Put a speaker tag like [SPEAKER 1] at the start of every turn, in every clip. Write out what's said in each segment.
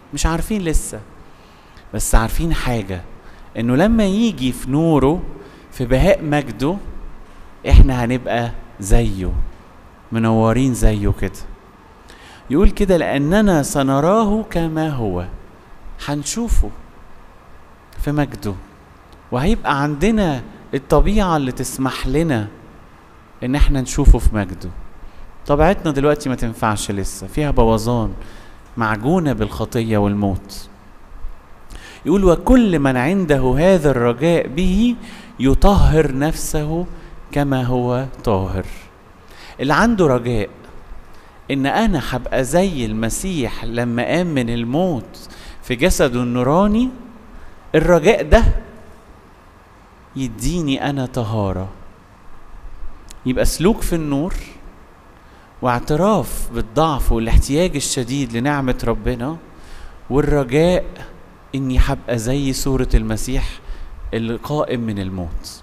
[SPEAKER 1] مش عارفين لسه بس عارفين حاجة انه لما يجي في نوره في بهاء مجده احنا هنبقى زيه منورين زيه كده يقول كده لأننا سنراه كما هو هنشوفه في مجده وهيبقى عندنا الطبيعة اللي تسمح لنا إن احنا نشوفه في مجده طبيعتنا دلوقتي ما تنفعش لسه فيها بوظان معجونة بالخطية والموت يقول وكل من عنده هذا الرجاء به يطهر نفسه كما هو طاهر اللي عنده رجاء ان انا هبقى زي المسيح لما قام من الموت في جسده النوراني الرجاء ده يديني انا طهاره يبقى سلوك في النور واعتراف بالضعف والاحتياج الشديد لنعمه ربنا والرجاء اني هبقى زي صوره المسيح اللي قائم من الموت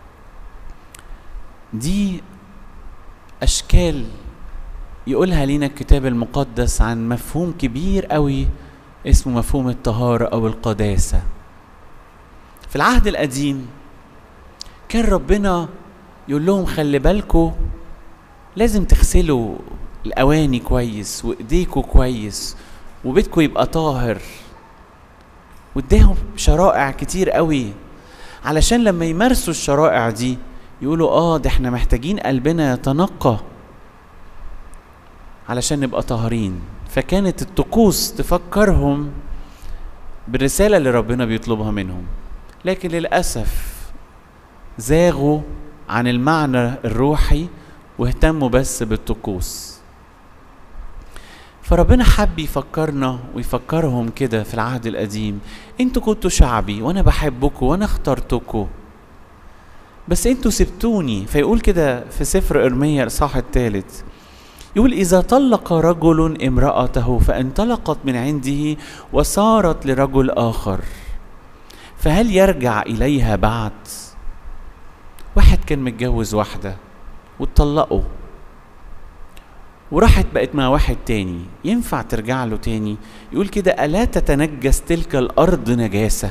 [SPEAKER 1] دي اشكال يقولها لينا الكتاب المقدس عن مفهوم كبير قوي اسمه مفهوم الطهارة أو القداسة في العهد القديم كان ربنا يقول لهم خلي بالكوا لازم تغسلوا الأواني كويس وإيديكوا كويس وبيتكوا يبقى طاهر واداهم شرائع كتير قوي علشان لما يمارسوا الشرائع دي يقولوا اه ده احنا محتاجين قلبنا يتنقى علشان نبقى طاهرين فكانت الطقوس تفكرهم بالرسالة اللي ربنا بيطلبها منهم لكن للأسف زاغوا عن المعنى الروحي واهتموا بس بالطقوس فربنا حب يفكرنا ويفكرهم كده في العهد القديم انتوا كنتوا شعبي وانا بحبكم وانا اخترتكم بس انتوا سبتوني فيقول كده في سفر ارميا الاصحاح الثالث يقول إذا طلق رجل امرأته فانطلقت من عنده وصارت لرجل آخر فهل يرجع إليها بعد؟ واحد كان متجوز واحدة واتطلقوا وراحت بقت مع واحد تاني ينفع ترجع له تاني يقول كده ألا تتنجس تلك الأرض نجاسة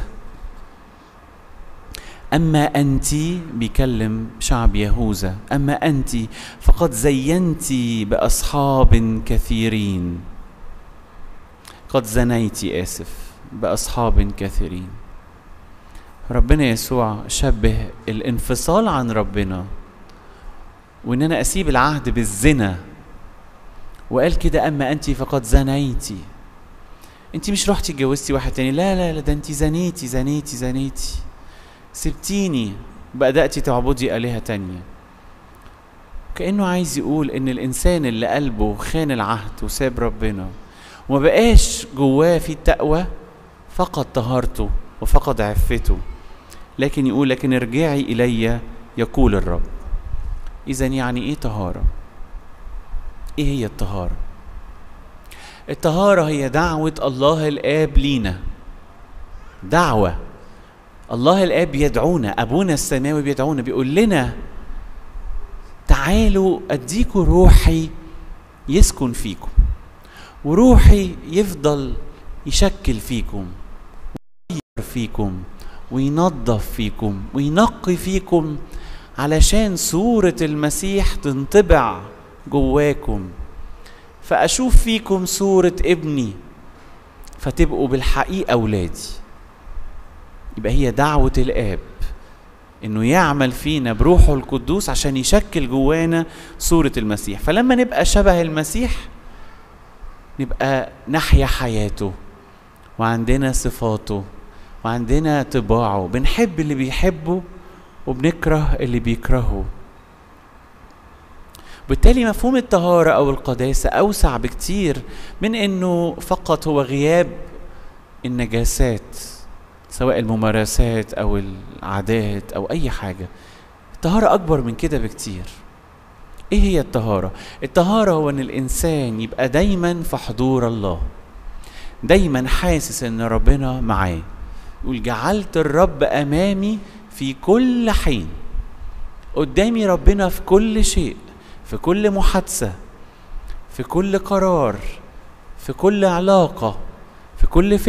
[SPEAKER 1] أما أنت بيكلم شعب يهوذا أما أنت فقد زينت بأصحاب كثيرين قد زنيت آسف بأصحاب كثيرين ربنا يسوع شبه الانفصال عن ربنا وإن أنا أسيب العهد بالزنا وقال كده أما أنت فقد زنيتي أنت مش رحتي اتجوزتي واحد تاني لا لا لا ده أنت زنيتي زنيتي زنيتي سبتيني بدأتي تعبدي آلهة تانية كأنه عايز يقول إن الإنسان اللي قلبه خان العهد وساب ربنا وما بقاش جواه في التقوى فقد طهارته وفقد عفته لكن يقول لكن ارجعي إلي يقول الرب إذا يعني إيه طهارة؟ إيه هي الطهارة؟ الطهارة هي دعوة الله الآب لينا دعوة الله الاب يدعونا ابونا السماوي بيدعونا بيقول لنا تعالوا اديكوا روحي يسكن فيكم وروحي يفضل يشكل فيكم ويغير فيكم وينظف فيكم وينقي فيكم علشان صورة المسيح تنطبع جواكم فأشوف فيكم صورة ابني فتبقوا بالحقيقة أولادي يبقى هي دعوة الآب إنه يعمل فينا بروحه القدوس عشان يشكل جوانا صورة المسيح فلما نبقى شبه المسيح نبقى نحيا حياته وعندنا صفاته وعندنا طباعه بنحب اللي بيحبه وبنكره اللي بيكرهه بالتالي مفهوم الطهارة أو القداسة أوسع بكتير من إنه فقط هو غياب النجاسات سواء الممارسات او العادات او اي حاجه الطهاره اكبر من كده بكتير ايه هي الطهاره الطهاره هو ان الانسان يبقى دايما في حضور الله دايما حاسس ان ربنا معاه يقول جعلت الرب امامي في كل حين قدامي ربنا في كل شيء في كل محادثه في كل قرار في كل علاقه في كل